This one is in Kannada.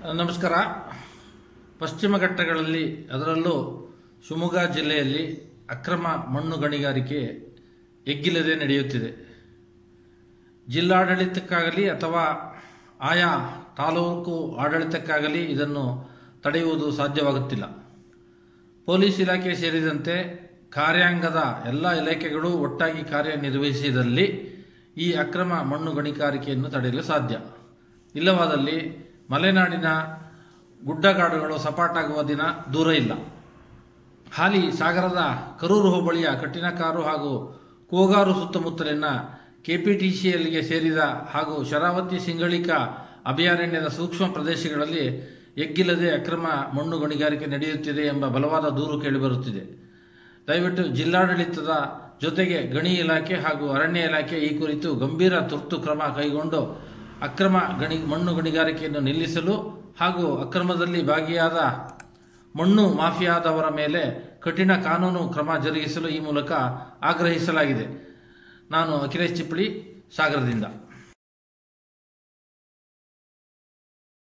ನಮಸ್ಕಾರ ಪಶ್ಚಿಮ ಘಟ್ಟಗಳಲ್ಲಿ ಅದರಲ್ಲೂ ಶಿವಮೊಗ್ಗ ಜಿಲ್ಲೆಯಲ್ಲಿ ಅಕ್ರಮ ಮಣ್ಣು ಗಣಿಗಾರಿಕೆ ಎಗ್ಗಿಲ್ಲದೆ ನಡೆಯುತ್ತಿದೆ ಜಿಲ್ಲಾಡಳಿತಕ್ಕಾಗಲಿ ಅಥವಾ ಆಯಾ ತಾಲೂಕು ಆಡಳಿತಕ್ಕಾಗಲಿ ಇದನ್ನು ತಡೆಯುವುದು ಸಾಧ್ಯವಾಗುತ್ತಿಲ್ಲ ಪೊಲೀಸ್ ಇಲಾಖೆ ಸೇರಿದಂತೆ ಕಾರ್ಯಾಂಗದ ಎಲ್ಲ ಇಲಾಖೆಗಳು ಒಟ್ಟಾಗಿ ಕಾರ್ಯನಿರ್ವಹಿಸಿದಲ್ಲಿ ಈ ಅಕ್ರಮ ಮಣ್ಣು ಗಣಿಗಾರಿಕೆಯನ್ನು ತಡೆಯಲು ಸಾಧ್ಯ ಇಲ್ಲವಾದಲ್ಲಿ ಮಲೆನಾಡಿನ ಗುಡ್ಡಗಾಡುಗಳು ಸಪಾಟಾಗುವ ದಿನ ದೂರ ಇಲ್ಲ ಹಾಲಿ ಸಾಗರದ ಕರೂರು ಹೋಬಳಿಯ ಕಟ್ಟಿನಕಾರು ಹಾಗೂ ಕೋಗಾರು ಸುತ್ತಮುತ್ತಲಿನ ಕೆಪಿಟಿಸಿಎಲ್ಗೆ ಸೇರಿದ ಹಾಗೂ ಶರಾವತಿ ಸಿಂಗಳಿಕ ಅಭಯಾರಣ್ಯದ ಸೂಕ್ಷ್ಮ ಪ್ರದೇಶಗಳಲ್ಲಿ ಎಗ್ಗಿಲ್ಲದೆ ಅಕ್ರಮ ಮಣ್ಣು ಗಣಿಗಾರಿಕೆ ನಡೆಯುತ್ತಿದೆ ಎಂಬ ಬಲವಾದ ದೂರು ಕೇಳಿಬರುತ್ತಿದೆ ದಯವಿಟ್ಟು ಜಿಲ್ಲಾಡಳಿತದ ಜೊತೆಗೆ ಗಣಿ ಇಲಾಖೆ ಹಾಗೂ ಅರಣ್ಯ ಇಲಾಖೆ ಈ ಕುರಿತು ಗಂಭೀರ ತುರ್ತು ಕ್ರಮ ಕೈಗೊಂಡು ಅಕ್ರಮ ಗಣಿ ಮಣ್ಣು ಗಣಿಗಾರಿಕೆಯನ್ನು ನಿಲ್ಲಿಸಲು ಹಾಗೂ ಅಕ್ರಮದಲ್ಲಿ ಭಾಗಿಯಾದ ಮಣ್ಣು ಮಾಫಿಯಾದವರ ಮೇಲೆ ಕಠಿಣ ಕಾನೂನು ಕ್ರಮ ಜರುಗಿಸಲು ಈ ಮೂಲಕ ಆಗ್ರಹಿಸಲಾಗಿದೆ ನಾನು ಅಖಿಲೇಶ್ ಚಿಪ್ಪಳಿ ಸಾಗರದಿಂದ